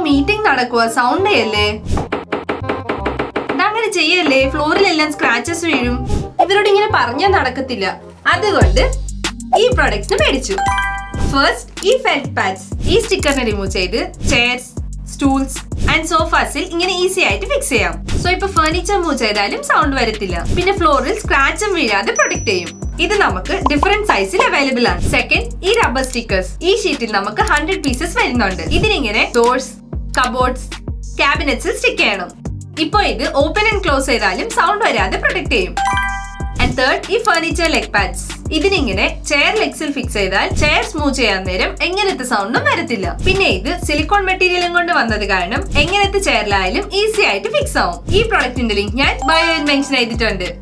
meeting നടക്കുക sound ചെയ്യല്ലേ അങ്ങനെ ചെയ്യല്ലേ ഫ്ലോറിലെല്ലാം സ്ക്രാച്ചസ് വീഴും ഇവരോട് ഇങ്ങനെ പറഞ്ഞാൽ നടക്കത്തില്ല അതുകൊണ്ട് ഈ പ്രൊഡക്ട്സിന് മേടിച്ചു ഫസ്റ്റ് ഈ ഫെൽറ്റ് പാഡ്സ് ഈ സ്റ്റിക്കറിനെ റിമൂവ് ചെയ്ത് ചെയർസ് സ്റ്റൂൾസ് ആൻഡ് സോഫാസിൽ ഇങ്ങനെ ഈസി ആയിട്ട് ഫിക്സ് ചെയ്യാം സോ ഇപ്പൊ ഫർണിച്ചർ മൂവ് ചെയ്താലും സൗണ്ട് വരത്തില്ല പിന്നെ ഫ്ലോറിൽ സ്ക്രാച്ചും വീഴാതെ പ്രൊട്ടക്ട് ചെയ്യും ഇത് നമുക്ക് ഡിഫറെന്റ് സൈസിൽ അവൈലബിൾ ആണ് സെക്കൻഡ് ഈ റബ്ബർ സ്റ്റിക്കേഴ്സ് ഈ ഷീറ്റിൽ നമുക്ക് ഹൺഡ്രഡ് പീസസ് വരുന്നുണ്ട് ഇതിനിങ്ങനെ ഡോർസ് കബോർഡ്സ് ക്യാബിനറ്റ്സിൽ സ്റ്റിക്ക് ചെയ്യണം ഇപ്പൊ ഇത് ഓപ്പൺ ആൻഡ് ക്ലോസ് ചെയ്താലും സൗണ്ട് വരാതെ പ്രൊട്ടക്ട് ചെയ്യും ആൻഡ് തേർഡ് ഈ ഫർണിച്ചർ ലെഗ് പാഡ്സ് ഇതിനിങ്ങനെ ചെയർ ലെഗ്സിൽ ഫിക്സ് ചെയ്താൽ ചെയർ സ്മൂവ് ചെയ്യാൻ നേരം എങ്ങനത്തെ സൗണ്ടും വരത്തില്ല പിന്നെ ഇത് സിലിക്കോൺ മെറ്റീരിയലും കൊണ്ട് വന്നത് കാരണം എങ്ങനത്തെ ചെയറിലായാലും ഈസി ആയിട്ട് ഫിക്സ് ആവും ഈ പ്രൊഡക്റ്റിന്റെ ലിങ്ക് ഞാൻ ബയോ മെൻഷൻ ചെയ്തിട്ടുണ്ട്